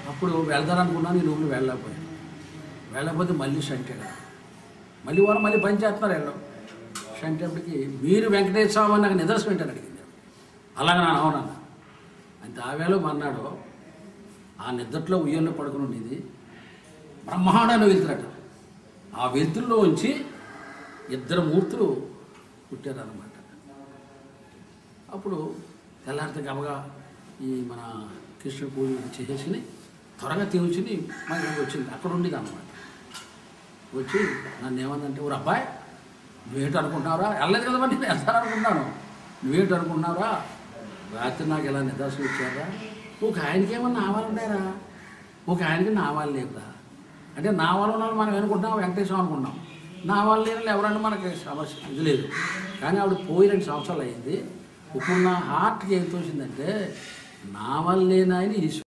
అప్పుడు వెళ్దారనుకున్నాను ఈ రూమ్లో వెళ్ళలేకపోయాను వెళ్ళకపోతే మళ్ళీ షంటాడు మళ్ళీ వారు మళ్ళీ పని చేస్తున్నారు వీళ్ళు షంటేపటికి మీరు వెంకటేశ్వర స్వామి అని నాకు నిదర్శనం ఏంటని అడిగింది అలాగే నేను అవునన్నా అంతే ఆ వేళ మన్నాడు ఆ నిద్రలో ఉయ్యల్లో పడుకుని ఉండేది బ్రహ్మాండాన్ని వెళ్తురట ఆ వెలుతుల్లో ఉంచి ఇద్దరు మూర్తులు పుట్టారనమాట అప్పుడు తెల్లారితే గబగా ఈ మన కృష్ణ పూజ చేసేసి త్వరగా తీర్చుని మా ఇంటికి వచ్చింది అక్కడ ఉండేది అనమాట వచ్చి నన్ను ఏమందంటే ఊరు అబ్బాయి నువ్వేంటి అనుకుంటున్నావురా వెళ్ళలేదు కదా మరి నేను వెళ్తాను అనుకుంటున్నాను నువ్వేంటి అనుకుంటున్నావురా రాత్రి నాకు ఇలా నిదర్శనం ఇచ్చారా ఒక ఆయనకి ఏమన్నా నావాలున్నాయరా ఒక ఆయనకి నావాలు లేవురా అంటే నావాలు ఉన్న మనం అనుకుంటున్నాం వెంకటేశ్వరం అనుకుంటున్నాం నావాలు లేని వాళ్ళు ఎవరన్నా మనకి సమస్య ఇది లేదు కానీ ఆవిడ పోయి రెండు సంవత్సరాలు అయింది ఇప్పుడు నా హార్ట్కి ఏం తోచిందంటే నావల్ లేని ఆయన ఈశ్వరుడు